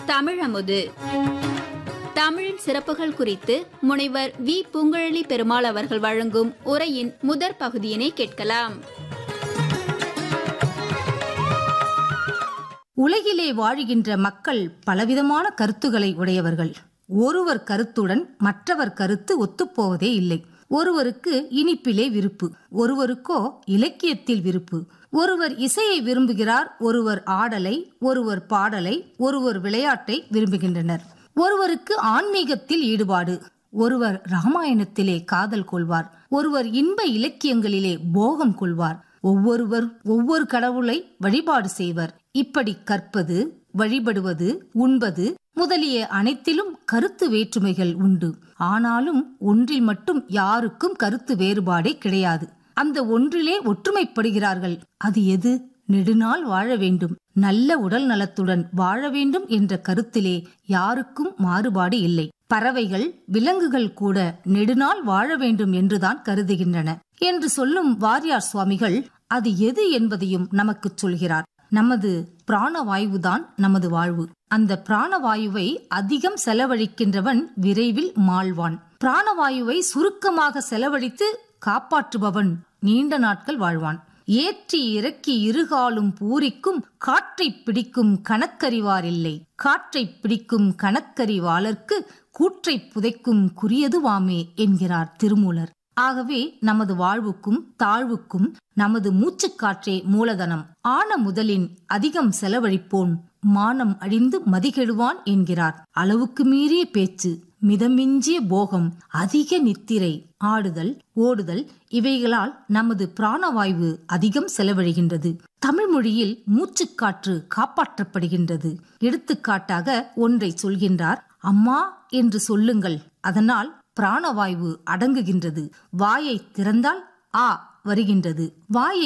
தமிழமுது தமிழின் சிறப்புகள் குறித்து முனைவர் வி பூங்குழலி பெருமாள் அவர்கள் வழங்கும் உரையின் முதற் பகுதியினை கேட்கலாம் உலகிலே வாழுகின்ற மக்கள் பலவிதமான கருத்துக்களை உடையவர்கள் ஒருவர் கருத்துடன் மற்றவர் கருத்து ஒத்துப்போவதே இல்லை ஒருவருக்கு இனிப்பிலே விருப்பு ஒருவருக்கோ இலக்கியத்தில் விருப்பு ஒருவர் இசையை விரும்புகிறார் ஒருவர் ஆடலை ஒருவர் பாடலை ஒருவர் விளையாட்டை விரும்புகின்றனர் ஒருவருக்கு ஆன்மீகத்தில் ஈடுபாடு ஒருவர் ராமாயணத்திலே காதல் கொள்வார் ஒருவர் இன்ப இலக்கியங்களிலே போகம் கொள்வார் ஒவ்வொருவர் ஒவ்வொரு கடவுளை வழிபாடு செய்வர் இப்படி கற்பது வழிபடுவது உண்பது முதலிய அனைத்திலும் கருத்து வேற்றுமைகள் உண்டு ஆனாலும் ஒன்றில் மட்டும் யாருக்கும் கருத்து வேறுபாடே கிடையாது அந்த ஒன்றிலே ஒற்றுமைப்படுகிறார்கள் அது எது நெடுநாள் வாழ வேண்டும் நல்ல உடல் நலத்துடன் வாழ வேண்டும் என்ற கருத்திலே யாருக்கும் மாறுபாடு இல்லை பறவைகள் விலங்குகள் கூட நெடுநாள் வாழ வேண்டும் என்றுதான் கருதுகின்றன என்று சொல்லும் வாரியார் சுவாமிகள் அது எது என்பதையும் நமக்கு சொல்கிறார் நமது பிராணவாயுதான் நமது வாழ்வு அந்த பிராணவாயுவை அதிகம் செலவழிக்கின்றவன் விரைவில் மாழ்வான் பிராணவாயுவை சுருக்கமாக செலவழித்து காப்பாற்றுபவன் நீண்ட நாட்கள் வாழ்வான் ஏற்றி இறக்கி இருகாலும் பூரிக்கும் காற்றை பிடிக்கும் கணக்கறிவார் இல்லை காற்றை பிடிக்கும் கணக்கறிவாளர்க்கு கூற்றை புதைக்கும் குறியதுவாமே என்கிறார் திருமூலர் ஆகவே நமது வாழ்வுக்கும் தாழ்வுக்கும் நமது மூச்சுக்காற்றே மூலதனம் ஆன முதலின் அதிகம் செலவழிப்போன் மானம் அழிந்து மதிகெடுவான் என்கிறார் அளவுக்கு மீறிய பேச்சு மிதமிஞ்சிய போகம் அதிக நித்திரை ஆடுதல் ஓடுதல் இவைகளால் நமது பிராணவாயு அதிகம் செலவழிகின்றது தமிழ் மொழியில் மூச்சுக்காற்று காப்பாற்றப்படுகின்றது எடுத்துக்காட்டாக ஒன்றை சொல்கின்றார் அம்மா என்று சொல்லுங்கள் அதனால் பிராணவாயு அடங்குகின்றது வாயை திறந்தால் ஆ வருகின்றது வாயை